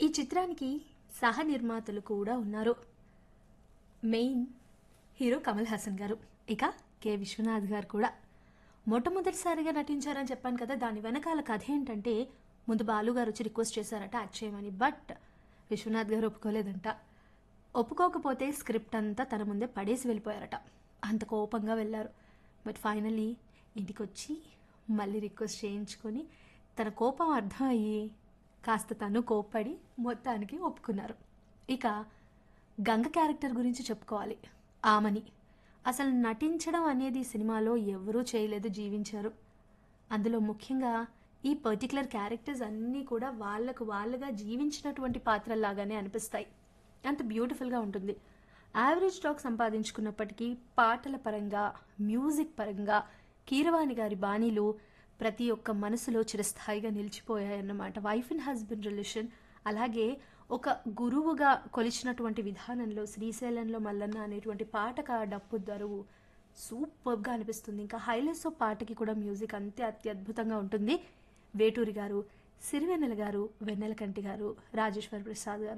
ఈ చిత్రానికి సహ నిర్మాతలు కూడా ఉన్నారు మెయిన్ హీరో కమల్ హాసన్ గారు ఇక కె విశ్వనాథ్ గారు కూడా మొట్టమొదటిసారిగా నటించారని చెప్పాను కదా దాని వెనకాల కథ ఏంటంటే ముందు బాలు గారు వచ్చి రిక్వెస్ట్ చేశారట యాక్ట్ చేయమని బట్ విశ్వనాథ్ గారు ఒప్పుకోలేదంట ఒప్పుకోకపోతే స్క్రిప్ట్ అంతా తన ముందే పడేసి వెళ్ళిపోయారట అంత కోపంగా వెళ్ళారు బట్ ఫైనలీ ఇంటికి వచ్చి మళ్ళీ రిక్వెస్ట్ చేయించుకొని తన కోపం అర్థం అయ్యి కాస్త తను కోప్పడి మొత్తానికి ఒప్పుకున్నారు ఇక గంగ క్యారెక్టర్ గురించి చెప్పుకోవాలి ఆమని అసలు నటించడం అనేది సినిమాలో ఎవరూ చేయలేదు జీవించారు అందులో ముఖ్యంగా ఈ పర్టికులర్ క్యారెక్టర్స్ అన్నీ కూడా వాళ్ళకు వాళ్ళుగా జీవించినటువంటి పాత్రల్లాగానే అనిపిస్తాయి అంత బ్యూటిఫుల్గా ఉంటుంది యావరేజ్ టాక్ సంపాదించుకున్నప్పటికీ పాటల పరంగా మ్యూజిక్ పరంగా కీరవాణి గారి బాణీలు ప్రతి ఒక్క మనసులో చిరస్థాయిగా నిలిచిపోయాయన్నమాట వైఫ్ అండ్ హస్బెండ్ రిలేషన్ అలాగే ఒక గురువుగా కొలిచినటువంటి విధానంలో శ్రీశైలంలో మల్లన్న అనేటువంటి పాటకు ఆ డప్పు దరువు సూపర్గా అనిపిస్తుంది ఇంకా హైలైట్స్ ఆఫ్ పాటకి కూడా మ్యూజిక్ అంతే అత్యద్భుతంగా ఉంటుంది వేటూరి గారు సిరివెన్నెల గారు వెన్నెలకంటి గారు రాజేశ్వర్ ప్రసాద్ గారు